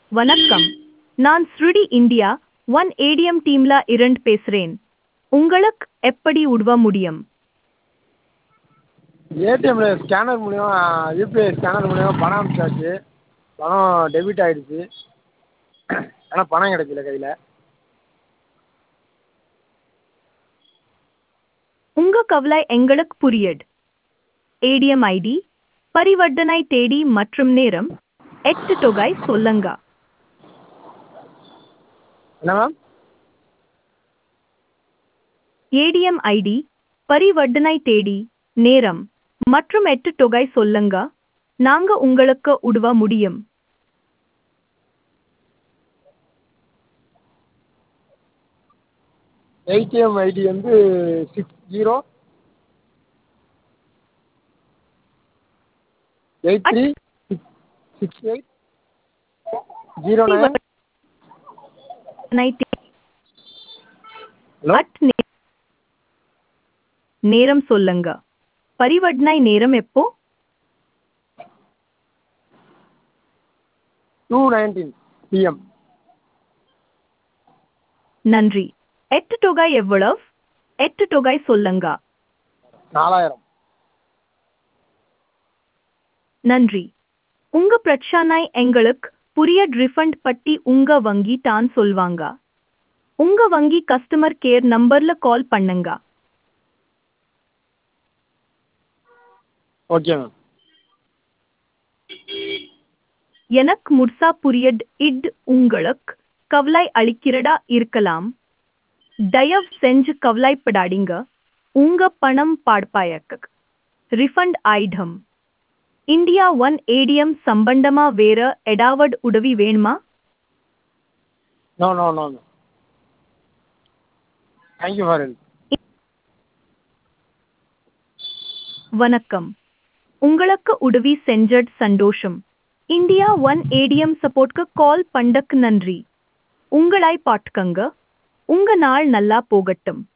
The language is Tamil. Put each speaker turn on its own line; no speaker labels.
வணக்கம் நான் ஸ்ருடி இந்தியா ஒன் ஏடிஎம் டீம்ல இருந்து பேசுறேன் உங்களுக்கு எப்படி உதவ முடியும்
ஏடிஎம்ல ஸ்கேனர் மூலிமா யூபிஐ ஸ்கேனர் மூலிமா பணம் அனுப்பிச்சாச்சு பணம் டெபிட் ஆகிடுச்சு ஆனால் பணம் கிடைக்கல கையில்
உங்க கவலை எங்களுக்கு புரியுது ஏடிஎம் ஐடி பரிவர்த்தனை தேதி மற்றும் நேரம் எட்டு தொகை சொல்லுங்க
என்ன மேம்
ஏடிஎம் ஐடி பரிவர்த்தனை தேதி நேரம் மற்றும் எட்டு தொகை சொல்லுங்க நாங்க உங்களுக்கு உதவ முடியும்
ஏடிஎம் ஐடி வந்து six zero eight three six six eight zero nine
பரிவர்த்தனை தே-
ஹலோ
அட் நே- நேரம் சொல்லுங்க பரிவர்த்தனை நேரம் எப்போ
டூ நைன்டீன் பிஎம்
நன்றி எட்டு தொகை எவ்வளவு எட்டு தொகை சொல்லுங்க
நாலாயிரம்
நன்றி உங்க பிரச்சனை எங்களுக்கு புரிய ரிஃபண்ட் பட்டி உங்க வங்கி தான் சொல்வாங்க உங்க வங்கி கஸ்டமர் கேர் நம்பர்ல கால் பண்ணுங்க
ஓகே மேம்
எனக்கு முழுசா புரியட் இட் உங்களுக்கு கவலை அளிக்கிறதா இருக்கலாம் தயவு செஞ்சு கவலைப்படாதீங்க உங்க பணம் பாட்பாயக்கு ரிஃபண்ட் ஆயிடும் இந்தியா ஒன் ஏடிஎம் சம்பந்தமா வேற எடாவட் உதவி வேணுமா
no no no no thank you for help
வணக்கம் உங்களுக்கு உதவி செஞ்சட் சந்தோஷம் இந்தியா ஒன் ஏடிஎம் சப்போர்ட்க்கு கால் பண்ணக்கு நன்றி உங்களை பாட்டுக்கங்க உங்க நாள் நல்லா போகட்டும்